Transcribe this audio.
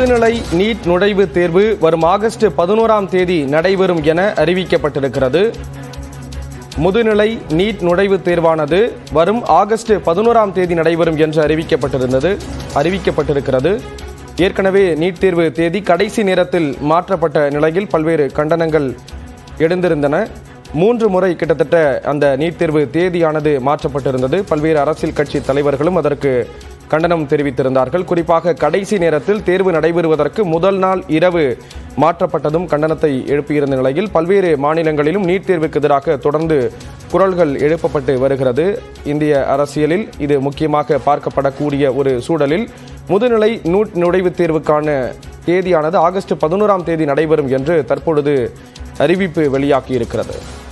முதுநிலை நீட் நுழைவுத் தேர்வு வரும் ஆகஸ்ட் பதினோராம் தேதி நடைபெறும் என அறிவிக்கப்பட்டிருக்கிறது முதுநிலை நீட் நுழைவுத் தேர்வானது வரும் ஆகஸ்ட் பதினோராம் தேதி நடைபெறும் என்று அறிவிக்கப்பட்டிருந்தது அறிவிக்கப்பட்டிருக்கிறது ஏற்கனவே நீட் தேர்வு தேதி கடைசி நேரத்தில் மாற்றப்பட்ட நிலையில் பல்வேறு கண்டனங்கள் எழுந்திருந்தன மூன்று முறை கிட்டத்தட்ட அந்த நீட் தேர்வு தேதியானது மாற்றப்பட்டிருந்தது பல்வேறு அரசியல் கட்சி தலைவர்களும் அதற்கு கண்டனம் தெரிவித்திருந்தார்கள் குறிப்பாக கடைசி நேரத்தில் தேர்வு நடைபெறுவதற்கு முதல் நாள் இரவு மாற்றப்பட்டதும் கண்டனத்தை எழுப்பியிருந்த நிலையில் பல்வேறு மாநிலங்களிலும் நீட் தேர்வுக்கு எதிராக தொடர்ந்து குரல்கள் எழுப்பப்பட்டு வருகிறது இந்திய அரசியலில் இது முக்கியமாக பார்க்கப்படக்கூடிய ஒரு சூழலில் முதுநிலை நூட் நுழைவுத் தேர்வுக்கான தேதியானது ஆகஸ்ட் பதினோராம் தேதி நடைபெறும் என்று தற்பொழுது அறிவிப்பு வெளியாகியிருக்கிறது